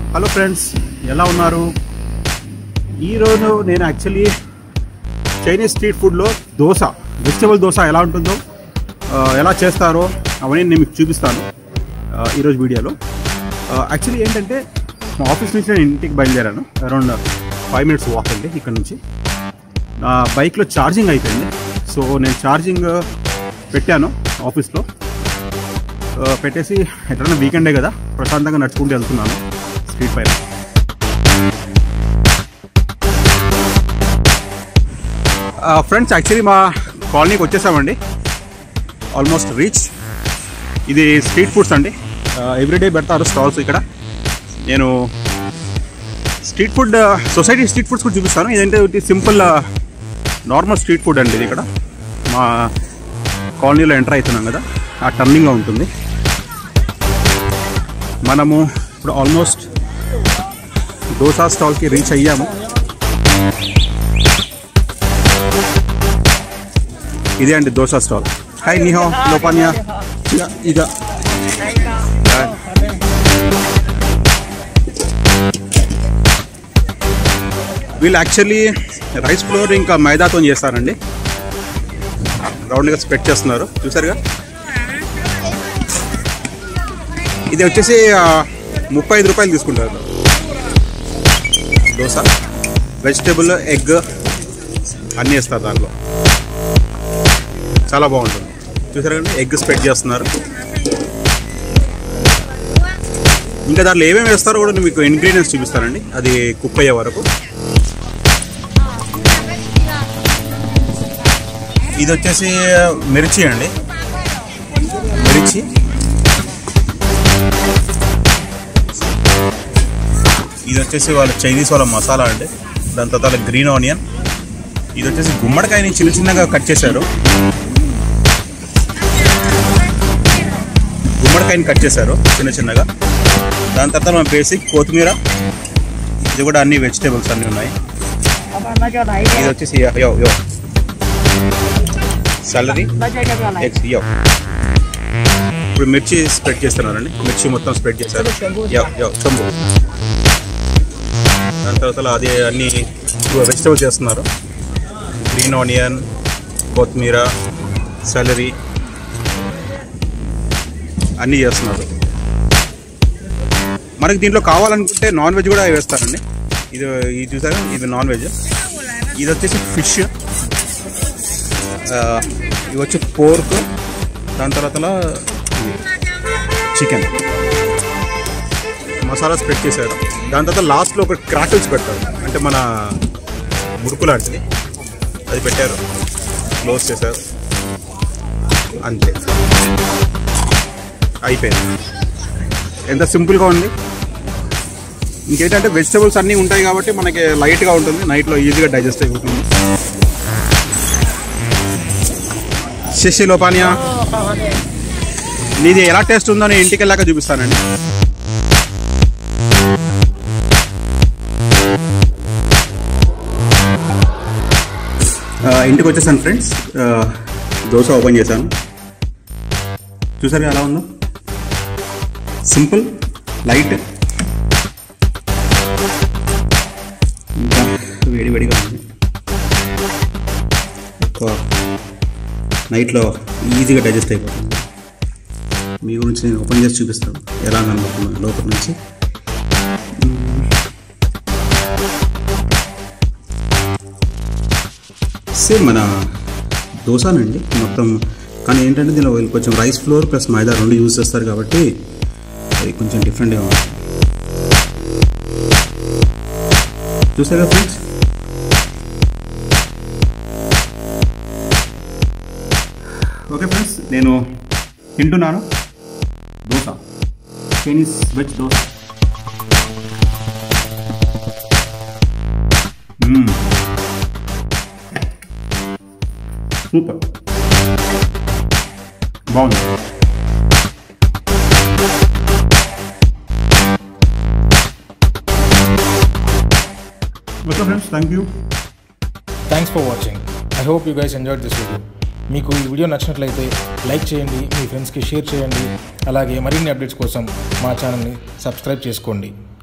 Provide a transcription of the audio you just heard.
Hello friends ఎలా ఉన్నారు ఈరోజు నేను యాక్చువల్లీ చైనీస్ స్ట్రీట్ ఫుడ్లో దోశ వెజిటబుల్ దోశ ఎలా ఉంటుందో ఆ, ఎలా చేస్తారో అవన్నీ నేను మీకు చూపిస్తాను ఆ, ఈరోజు వీడియోలో యాక్చువల్లీ ఏంటంటే మా ఆఫీస్ నుంచి నేను ఇంటికి బయలుదేరాను అరౌండ్ ఫైవ్ మినిట్స్ వాక్ అండి ఇక్కడ నుంచి నా బైక్లో ఛార్జింగ్ అయిపోయింది సో నేను ఛార్జింగ్ పెట్టాను ఆఫీస్లో ఆ, పెట్టేసి ఎట్లన్నా వీకెండే కదా ప్రశాంతంగా నడుచుకుంటూ వెళ్తున్నాను స్ట్రీట్ పైన ఫ్రెండ్స్ యాక్చువల్లీ మా కాలనీకి వచ్చేసామండి ఆల్మోస్ట్ రీచ్ ఇది స్ట్రీట్ ఫుడ్స్ అండి ఎవ్రీడే పెడతారు స్టాల్స్ ఇక్కడ నేను street food society street foods కూడా చూపిస్తాను ఇదంటే ఇది సింపుల్ నార్మల్ స్ట్రీట్ ఫుడ్ అండి ఇది ఇక్కడ మా కాలనీలో ఎంటర్ అవుతున్నాం కదా ఆ టర్నింగ్లో ఉంటుంది మనము ఇప్పుడు ఆల్మోస్ట్ దోసా స్టాల్కి రీచ్ అయ్యాము ఇదే అండి దోసా స్టాల్ హాయ్ నిహో లోపానియా ఇక ఇక వీళ్ళు యాక్చువల్లీ రైస్ ఫ్లోర్ ఇంకా మైదాతో చేస్తారండి రౌండ్గా స్ప్రెడ్ చేస్తున్నారు చూసారుగా ఇది వచ్చేసి ఆ, ముప్పై ఐదు రూపాయలు తీసుకుంటారు దోశ వెజిటేబుల్ ఎగ్ అన్నీ వేస్తారు దాంట్లో చాలా బాగుంటుంది చూసారు కండి ఎగ్ స్ప్రెడ్ చేస్తున్నారు ఇంకా దాంట్లో ఏమేమి వేస్తారో కూడా నేను మీకు ఇంగ్రీడియంట్స్ చూపిస్తానండి అది కుక్ అయ్యే వరకు ఇది వచ్చేసి మిర్చి అండి మిర్చి ఇది వచ్చేసి వాళ్ళ చైనీస్ వాళ్ళ మసాలా అండి దాని తర్వాత గ్రీన్ ఆనియన్ ఇది వచ్చేసి గుమ్మడికాయని చిన్న చిన్నగా కట్ చేశారు గుమ్మడికాయని కట్ చేశారు చిన్న చిన్నగా దాని తర్వాత మన బేసిక్ కొత్తిమీర ఇది కూడా అన్ని వెజిటేబుల్స్ అన్నీ ఉన్నాయి ఇది వచ్చేసి యో యో సాలరీ ఎగ్స్ యో ఇప్పుడు మిర్చి స్ప్రెడ్ చేస్తున్నారండి మిర్చి మొత్తం స్ప్రెడ్ చేశారు యో యో చంబు దాని తర్వాత అదే అన్ని వెజిటేబుల్స్ చేస్తున్నారు గ్రీన్ ఆనియన్ కొత్తిమీర సెలరీ అన్నీ చేస్తున్నారు మనకి దీంట్లో కావాలనుకుంటే నాన్ వెజ్ కూడా వేస్తారండి ఇది ఇది చూసారా ఇది నాన్ వెజ్ ఇది వచ్చేసి ఫిష్ ఇవి వచ్చి పోర్క్ దాని తర్వాత చికెన్ మసాలా స్ప్రెడ్ చేశారు దాని తర్వాత లాస్ట్లో ఒక క్రాకిల్స్ పెట్టారు అంటే మన మురుకు లాంటిది అది పెట్టారు క్లోజ్ చేశారు అంతే అయిపోయింది ఎంత సింపుల్గా ఉంది ఇంకేంటంటే వెజిటబుల్స్ అన్నీ ఉంటాయి కాబట్టి మనకి లైట్గా ఉంటుంది నైట్లో ఈజీగా డైజెస్ట్ అయిపోతుంది శశి లోపానియా నీది ఎలా టేస్ట్ ఉందో నేను ఇంటికి వెళ్ళాక చూపిస్తానండి ఆ, ఇంటికి వచ్చేసాను ఫ్రెండ్స్ ఆ, దోశ ఓపెన్ చేశాను చూసారు ఎలా ఉందో సింపుల్ లైట్ ఇంకా వేడి వేడిగా ఉంది ఎక్కువ నైట్లో ఈజీగా డైజెస్ట్ అయిపోతుంది మీ గురించి నేను ఓపెన్ చేసి చూపిస్తాను ఎలా కనబడుతుంది లోపల నుంచి సేమ్ మన దోశనండి మొత్తం కానీ ఏంటంటే దీనిలో వీళ్ళు కొంచెం రైస్ ఫ్లోర్ ప్లస్ మైదా రెండు యూజ్ చేస్తారు కాబట్టి అది కొంచెం డిఫరెంట్గా ఉంది చూసారా ఫ్రెండ్స్ ఓకే ఫ్రెండ్స్ నేను తింటున్నాను దోశ చైనీస్ వెజ్ దోశ మ్మ్. సూపర్ బాగుంది okay friends thank you thanks for watching I hope you guys enjoyed this video మీకు ఈ వీడియో నచ్చినట్లయితే లైక్ చేయండి మీ ఫ్రెండ్స్కి షేర్ చేయండి అలాగే మరిన్ని అప్డేట్స్ కోసం మా ఛానల్ని సబ్స్క్రైబ్ చేసుకోండి